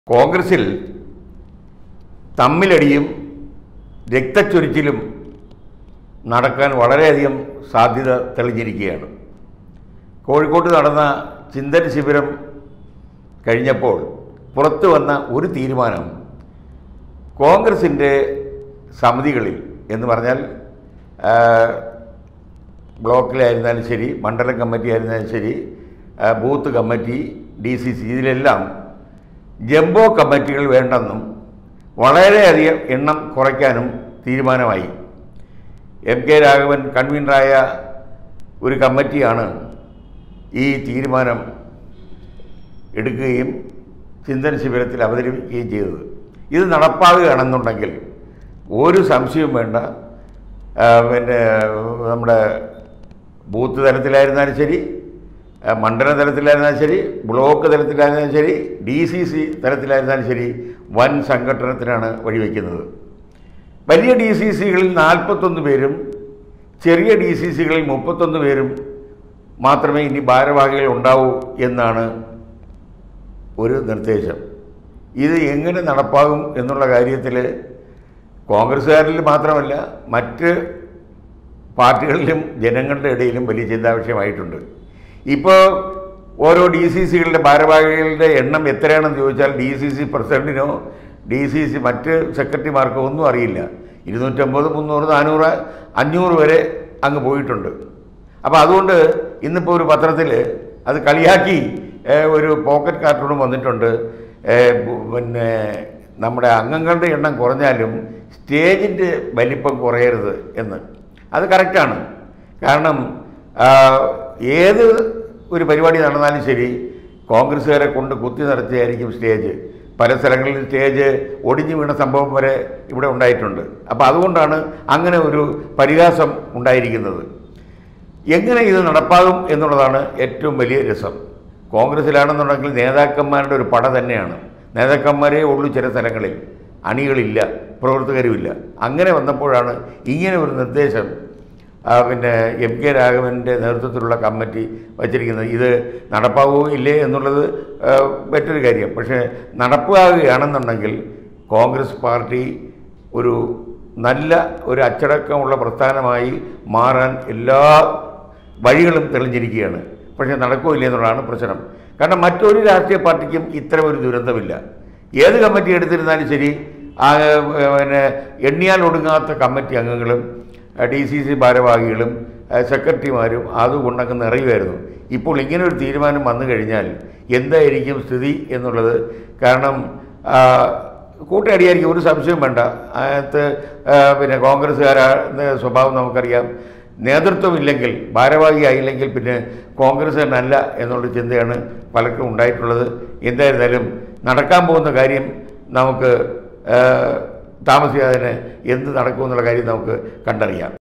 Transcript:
കോൺഗ്രസിൽ തമ്മിലടിയും രക്തച്ചൊരിച്ചിലും നടക്കാൻ വളരെയധികം സാധ്യത തെളിഞ്ഞിരിക്കുകയാണ് കോഴിക്കോട്ട് നടന്ന ചിന്തൻ ശിബിരം കഴിഞ്ഞപ്പോൾ പുറത്തു വന്ന ഒരു തീരുമാനം കോൺഗ്രസിൻ്റെ സമിതികളിൽ എന്ന് പറഞ്ഞാൽ ആ, ബ്ലോക്കിലായിരുന്നാലും ശരി മണ്ഡലം കമ്മിറ്റി ആയിരുന്നാലും ശരി ആ, booth committee D C C ഇതിലെല്ലാം ജംബോ കമ്മിറ്റികൾ വേണ്ടെന്നും വളരെയധികം എണ്ണം കുറയ്ക്കാനും തീരുമാനമായി എം കെ രാഘവൻ കൺവീനറായ ഒരു കമ്മിറ്റിയാണ് ഈ തീരുമാനം എടുക്കുകയും ചിന്തൻ ശിബിരത്തിൽ അവതരിപ്പിക്കുകയും ചെയ്തത് ഇത് നടപ്പാകുകയാണെന്നുണ്ടെങ്കിൽ ഒരു സംശയവും വേണ്ട ആ, പിന്നെ നമ്മുടെ ബൂത്ത് തലത്തിലായിരുന്നാലും ശരി ആ, മണ്ഡല തലത്തിലായിരുന്നാലും ശരി ബ്ലോക്ക് തലത്തിലായിരുന്നാലും ശരി ഡി സി സി തലത്തിലായിരുന്നാലും ശരി വൻ സംഘടനത്തിനാണ് വഴിവെക്കുന്നത് വലിയ ഡി സി സികളിൽ നാൽപ്പത്തൊന്ന് പേരും ചെറിയ ഡി സി സികളിൽ മുപ്പത്തൊന്ന് പേരും മാത്രമേ ഇനി ഭാരവാഹികൾ ഉണ്ടാവൂ എന്നാണ് ഒരു നിർദ്ദേശം ഇത് എങ്ങനെ നടപ്പാകും എന്നുള്ള കാര്യത്തിൽ കോൺഗ്രസ്സുകാരിൽ മാത്രമല്ല മറ്റ് പാർട്ടികളിലും ജനങ്ങളുടെ ഇടയിലും വലിയ ചിന്താവിഷയമായിട്ടുണ്ട് ഇപ്പോൾ ഓരോ ഡി സി സികളുടെ ഭാരവാഹികളുടെ എണ്ണം എത്രയാണെന്ന് ചോദിച്ചാൽ ഡി സി സി പ്രസിഡന്റിനോ ഡി സി സി മറ്റ് സെക്രട്ടറിമാർക്കോ ഒന്നും അറിയില്ല ഇരുന്നൂറ്റമ്പത് മുന്നൂറ് നാനൂറ് അഞ്ഞൂറ് വരെ അങ്ങ് പോയിട്ടുണ്ട് അപ്പോൾ അതുകൊണ്ട് ഇന്നിപ്പോൾ ഒരു പത്രത്തിൽ അത് കളിയാക്കി ഏഹ്, ഒരു പോക്കറ്റ് കാർട്ടൂണും വന്നിട്ടുണ്ട് ഏഹ്, ബു- പിന്നെ നമ്മുടെ അംഗങ്ങളുടെ എണ്ണം കുറഞ്ഞാലും സ്റ്റേജിൻ്റെ വലിപ്പം കുറയരുത് എന്ന് അത് കറക്റ്റാണ് കാരണം ആ, ഏത് ഒരു പരിപാടി നടന്നാലും ശരി കോൺഗ്രസ്സുകാരെ കൊണ്ട് കുത്തി നിറച്ചായിരിക്കും സ്റ്റേജ് പല സ്ഥലങ്ങളിൽ സ്റ്റേജ് ഒടിഞ്ഞു വീണ സംഭവം വരെ ഇവിടെ ഉണ്ടായിട്ടുണ്ട് അപ്പോൾ അതുകൊണ്ടാണ് അങ്ങനെ ഒരു പരിഹാസം ഉണ്ടായിരിക്കുന്നത് എങ്ങനെ ഇത് നടപ്പാകും എന്നുള്ളതാണ് ഏറ്റവും വലിയ രസം കോൺഗ്രസ്സിലാണെന്നുണ്ടെങ്കിൽ നേതാക്കന്മാരുടെ ഒരു പട തന്നെയാണ് നേതാക്കന്മാരേ ഉള്ളൂ ചില സ്ഥലങ്ങളിൽ അണികളില്ല പ്രവർത്തകരുമില്ല അങ്ങനെ വന്നപ്പോഴാണ് ഇങ്ങനെ ഒരു നിർദ്ദേശം ആ, പിന്നെ എം കെ രാഘവൻ്റെ നേതൃത്വത്തിലുള്ള കമ്മിറ്റി വച്ചിരിക്കുന്നത് ഇത് നടപ്പാകുമോ ഇല്ലേ എന്നുള്ളത് ആ, മറ്റൊരു കാര്യം പക്ഷേ നടപ്പാകുകയാണെന്നുണ്ടെങ്കിൽ കോൺഗ്രസ് പാർട്ടി ഒരു നല്ല ഒരു അച്ചടക്കമുള്ള പ്രസ്ഥാനമായി മാറാൻ എല്ലാ വഴികളും തെളിഞ്ഞിരിക്കുകയാണ് പക്ഷേ നടക്കുമോ ഇല്ലേ എന്നുള്ളതാണ് പ്രശ്നം കാരണം മറ്റൊരു രാഷ്ട്രീയ പാർട്ടിക്കും ഇത്തരം ഒരു ദുരന്തമില്ല ഏത് കമ്മിറ്റി എടുത്തിരുന്നാലും ശരി ആ ഏ, പിന്നെ എണ്ണിയാൽ ഒടുങ്ങാത്ത കമ്മിറ്റി അംഗങ്ങളും ഡി സി സി ഭാരവാഹികളും ആ, സെക്രട്ടറിമാരും അതുകൊണ്ടങ്ങ് നിറയുമായിരുന്നു ഇപ്പോൾ ഇങ്ങനെ ഒരു തീരുമാനം വന്നു കഴിഞ്ഞാൽ എന്തായിരിക്കും സ്ഥിതി എന്നുള്ളത് കാരണം ആ, കൂട്ടയടിയായിരിക്കും ഒരു സംശയവും വേണ്ട അതിനകത്ത് ആ, പിന്നെ കോൺഗ്രസ്സുകാരുടെ സ്വഭാവം നമുക്കറിയാം നേതൃത്വമില്ലെങ്കിൽ ഭാരവാഹിയായില്ലെങ്കിൽ പിന്നെ കോൺഗ്രസ് തന്നെ അല്ല എന്നുള്ള ചിന്തയാണ് പലർക്കും ഉണ്ടായിട്ടുള്ളത് എന്തായിരുന്നാലും നടക്കാൻ പോകുന്ന കാര്യം നമുക്ക് ആ, താമസിയാതെ തന്നെ എന്ത് നടക്കുമെന്നുള്ള കാര്യം നമുക്ക് കണ്ടറിയാം